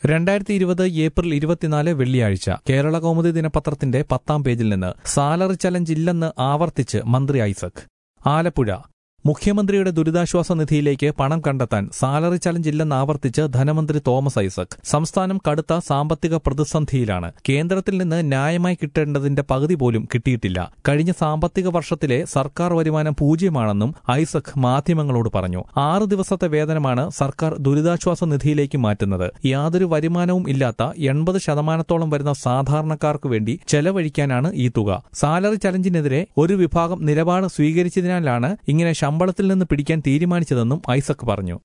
രണ്ടായിരത്തി ഇരുപത് ഏപ്രിൽ ഇരുപത്തിനാല് വെള്ളിയാഴ്ച കേരള കൗമുദി ദിനപത്രത്തിന്റെ പത്താം പേജിൽ നിന്ന് സാലറി ചലഞ്ച് ഇല്ലെന്ന് ആവർത്തിച്ച് മന്ത്രി ഐസക് ആലപ്പുഴ മുഖ്യമന്ത്രിയുടെ ദുരിതാശ്വാസ നിധിയിലേക്ക് പണം കണ്ടെത്താൻ സാലറി ചലഞ്ച് ഇല്ലെന്ന് ആവർത്തിച്ച് ധനമന്ത്രി തോമസ് ഐസക് സംസ്ഥാനം കടുത്ത സാമ്പത്തിക പ്രതിസന്ധിയിലാണ് കേന്ദ്രത്തിൽ നിന്ന് ന്യായമായി കിട്ടേണ്ടതിന്റെ പകുതി പോലും കിട്ടിയിട്ടില്ല കഴിഞ്ഞ സാമ്പത്തിക വർഷത്തിലെ സർക്കാർ വരുമാനം പൂജ്യമാണെന്നും ഐസക് മാധ്യമങ്ങളോട് പറഞ്ഞു ആറ് ദിവസത്തെ വേതനമാണ് സർക്കാർ ദുരിതാശ്വാസ നിധിയിലേക്ക് മാറ്റുന്നത് യാതൊരു വരുമാനവും ഇല്ലാത്ത എൺപത് ശതമാനത്തോളം വരുന്ന സാധാരണക്കാർക്ക് വേണ്ടി ചെലവഴിക്കാനാണ് ഈ തുക സാലറി ചലഞ്ചിനെതിരെ ഒരു വിഭാഗം നിലപാട് സ്വീകരിച്ചതിനാലാണ് ഇങ്ങനെ ശമ്പളത്തിൽ നിന്ന് പിടിക്കാൻ തീരുമാനിച്ചതെന്നും ഐസക് പറഞ്ഞു